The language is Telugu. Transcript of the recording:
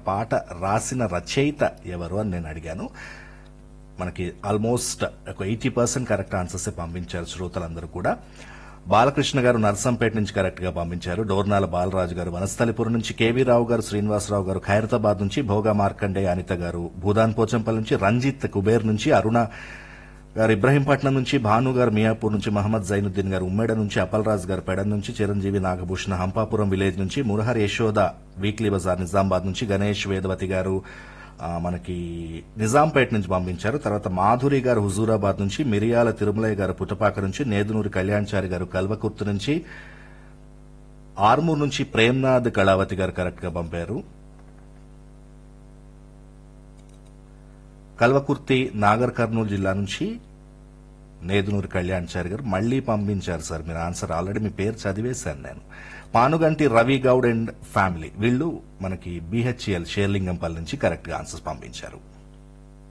పాట రాసిన రచయిత ఎవరు అని నేను అడిగాను మనకి ఆల్మోస్ట్ ఒక ఎయిటీ పర్సెంట్ కరెక్ట్ ఆన్సర్స్ పంపించారు శ్రోతలందరూ కూడా బాలకృష్ణ గారు నర్సంపేట నుంచి కరెక్ట్ గా పంపించారు డోర్నాల బాలరాజు గారు వనస్థలిపురం నుంచి కేవీ రావు గారు శ్రీనివాసరావు గారు ఖైరతాబాద్ నుంచి భోగా మార్కండే అనిత గారు భూదాన్ పోచంపల్లి నుంచి రంజిత్ కుబేర్ నుంచి అరుణ గారు ఇబ్రహీంపట్నం నుంచి భాను గారు మియాపూర్ నుంచి మహమ్మద్ జైనుద్దీన్ గారు ఉమ్మేడ నుంచి అపల్రాజ్ గారు పెడ నుంచి చిరంజీవి నాగభూషణ హంపాపురం విలేజ్ నుంచి మురహర్ యశోద వీక్లీ బజార్ నిజామాబాద్ నుంచి గణేష్ వేదవతి గారు ఆ, మనకి నిజాంపేట నుంచి పంపించారు తర్వాత మాధురి గారు హుజూరాబాద్ నుంచి మిరియాల తిరుమలయ్య గారు పుట్టపాక నుంచి నేదునూరి కళ్యాణ్చారి గారు కల్వకుర్తి నుంచి ఆర్మూర్ నుంచి ప్రేమ్నాథ్ కళావతి గారు కరెక్ట్ గా పంపారు కల్వకుర్తి నాగర్ కర్నూలు జిల్లా నుంచి నేదునూరి కళ్యాణ్చారి గారు మళ్లీ పంపించారు సార్ మీరు ఆన్సర్ ఆల్రెడీ మీ పేరు చదివేశాను నేను పానుగంటి రవి గౌడ్ అండ్ ఫ్యామిలీ వీళ్ళు మనకి బీహెచ్ఎల్ షేర్లింగంపల్లి నుంచి కరెక్ట్ గా ఆన్సర్స్ పంపించారు